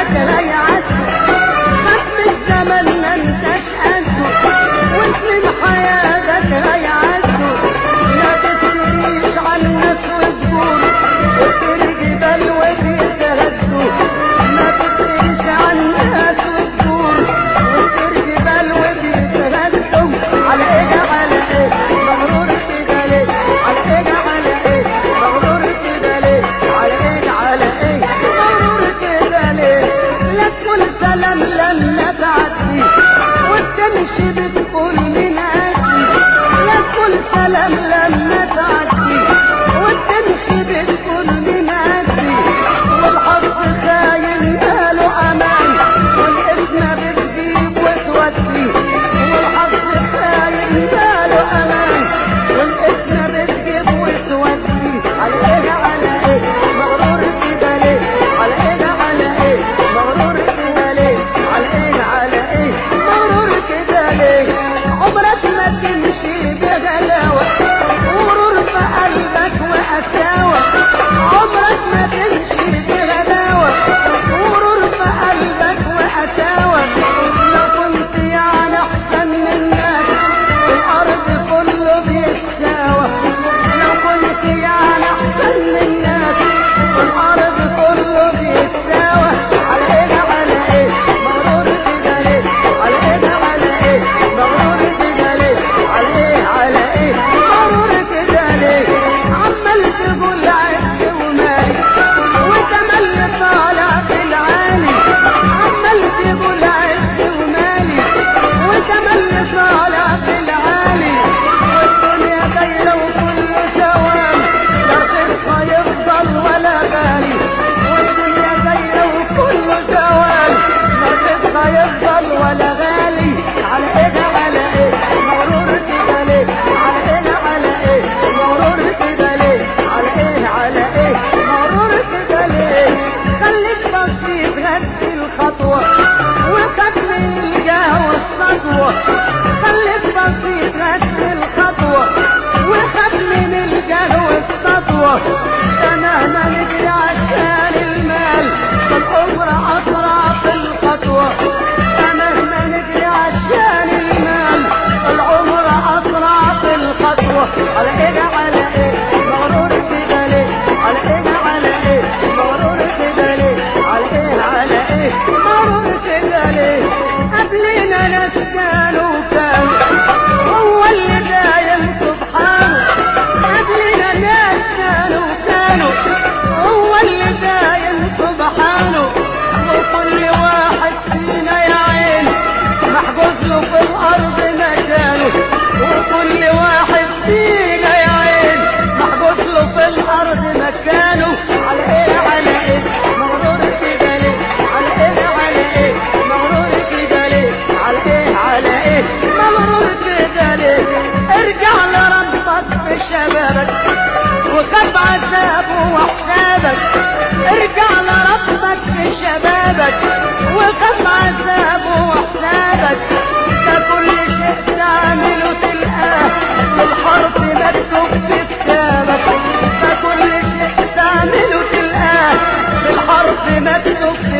حياتك هيعدوا ختم الزمن ما انتش قده وسنين حياتك هيعدوا ما تفتريش عن الناس وتقول وتر جبال وتتهدوا ما تفتريش عن الناس وتقول وتر جبال وتتهدوا على ايه على ايه مغرور كده ليه على ايه على ايه مغرور كده ليه على ايه على ايه مغرور كده ليه لا تكون سلام لما تعدي وتمشي بتقول من أجلي لا تكون سلام لما تعدي وتمشي بتقول من أجلي والحظ خاين ماله أمان والاسم بتجيب وتودي والحظ خاين ماله أمان والاسم بتجيب وتودي على ايه على ايه مغرور كده ليه على ايه على ايه مغرور كده ليه على ايه على ايه مغرور كده ليه عمرك ما تمشي بغلاوة غرور في قلبك وقساوة عمرك ما تمشي بغلاوة غرور في قلبك وقساوة لو كنت يعني احسن من الناس الارض كله بيتساوى لو كنت يعني احسن من الناس الارض كله بيتساوى على ايه على ايه مغرور كده ليه على ايه على ايه مغرور كده ليه على ايه على ايه مغرور كده ليه عمال تقول عز ومالي وتملي طالع في العالي عمال تقول عز ومالي وتملي طالع في العالي والدنيا خيرة وكل ثواب لا رخيص هيفضل ولا غالي والدنيا خيرة وكل ثواب لا رخيص هيفضل ولا غالي على ايه على ايه مغرور كده ليه على ايه على ايه مغرور كده ليه على ايه على ايه مغرور كده ليه خليك بسيط غدي الخطوة وخد من الجاه والسطوة خليك بسيط غدي الخطوة وخد من الجاه والسطوة انا ما نجري عشان المال فالعمر اسرع في الخطوة انا ما نجري عشان المال العمر اسرع في الخطوة على ايه على ايه مغرور كده ليه على ايه على ايه مغرور كده ليه على ايه على ايه مغرور كده ليه قبلنا ناس كانوا كانوا هو اللي دايم سبحانه قبلنا ناس كانوا كانوا هو اللي دايم سبحانه وكل واحد فينا يا عين محجوز له في الارض مكانه وكل واحد فينا يا عين محجوز له في الارض مكانه على ايه على ايه مغرور كده ليه على ايه على ايه مغرور كده ليه على ايه على ايه مغرور كده ليه ارجع لربك في شبابك وخاف عذابه وحسابك ارجع لربك في شبابك وخاف عذابه وحسابك ده كل شيء تعمله تلقاه الحرف مكتوب في كتابك ده كل شيء تعمله تلقاه الحرف مكتوب